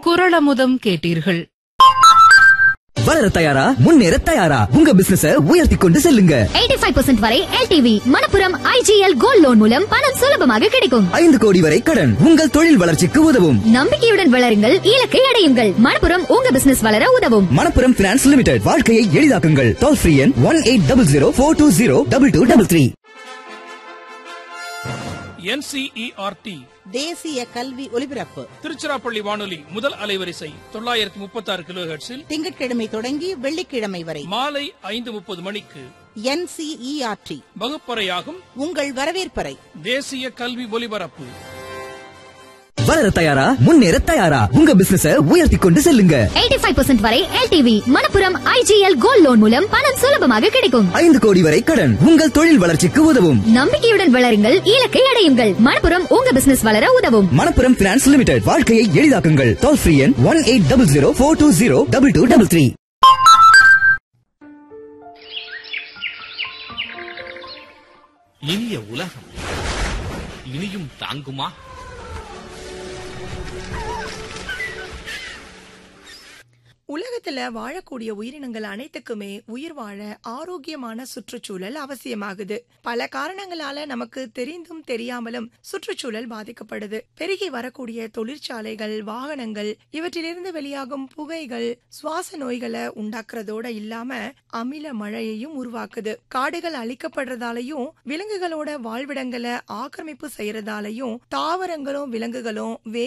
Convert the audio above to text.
குரளமுதம் கேட்டீர்கள் வளர தயாரா முன்னேற தயாரா உங்க பிசினஸ உயர்த்தி கொண்டு செல்லுங்க 85% வரை L T V Manappuram I G L gold loan மூலம் பணம் சுலபமாக கிடைக்கும் ஐந்து கோடி வரை கடன் உங்கள் தொழில் வளர்ச்சிக்கு உதவும் நம்பிக்கையுடன் வளருங்கள் இலக்கை அடையுங்கள் மணப்புரம் உங்க பிசினஸ் வளர உதவும் மணப்புரம் பினான்ஸ் லிமிடெட் வாழ்க்கையை எளிதாக்குங்கள் டோல் ஃப்ரீ எண் one eight double zero four two zero double two double three N C E R T தேசிய கல்வி ஒலிபரப்பு திருச்சிராப்பள்ளி வானொலி முதல் அலைவரிசை தொள்ளாயிரத்தி முப்பத்தி ஆறு கிலோ திங்கட்கிழமை தொடங்கி வெள்ளிக்கிழமை வரை மாலை ஐந்து முப்பது மணிக்கு என்சிஇஆர்டி வகுப்பறையாகும் உங்கள் வரவேற்பறை தேசிய கல்வி ஒலிபரப்பு வளர தயாரா முன்னேற தயாரா உங்க பிசினஸ உயர்த்தி கொண்டு செல்லுங்க 85% வரை L T V Manappuram I G L gold loan மூலம் பணம் சுலபமாக கிடைக்கும் ஐந்து கோடி வரை கடன் உங்கள் தொழில் வளர்ச்சிக்கு உதவும் நம்பிக்கையுடன் வளருங்கள் இலக்கை அடையுங்கள் மணப்புரம் உங்க பிசினஸ் வளர உதவும் மணப்புரம் பினான்ஸ் லிமிடெட் வாழ்க்கையை எளிதாக்குங்கள் டோல் ஃப்ரீ எண் one eight double zero four two zero double two double three இனிய உலகம் இனியும் தாங்குமா உலகத்துல வாழக்கூடிய உயிரினங்கள் அனைத்துக்குமே உயிர் வாழ ஆரோக்கியமான சுற்றுச்சூழல் அவசியமாகுது பல காரணங்களால நமக்கு தெரிந்தும் தெரியாமலும் சுற்றுச்சூழல் பாதிக்கப்படுது பெருகி வரக்கூடிய தொழிற்சாலைகள் வாகனங்கள் இவற்றிலிருந்து வெளியாகும் புகைகள் சுவாச நோய்களை உண்டாக்குறதோட இல்லாம அமில மழையையும் உருவாக்குது காடுகள் அழிக்கப்படுறதாலையும் விலங்குகளோட வாழ்விடங்களை ஆக்கிரமிப்பு செய்யறதாலையும் தாவரங்களும் விலங்குகளும்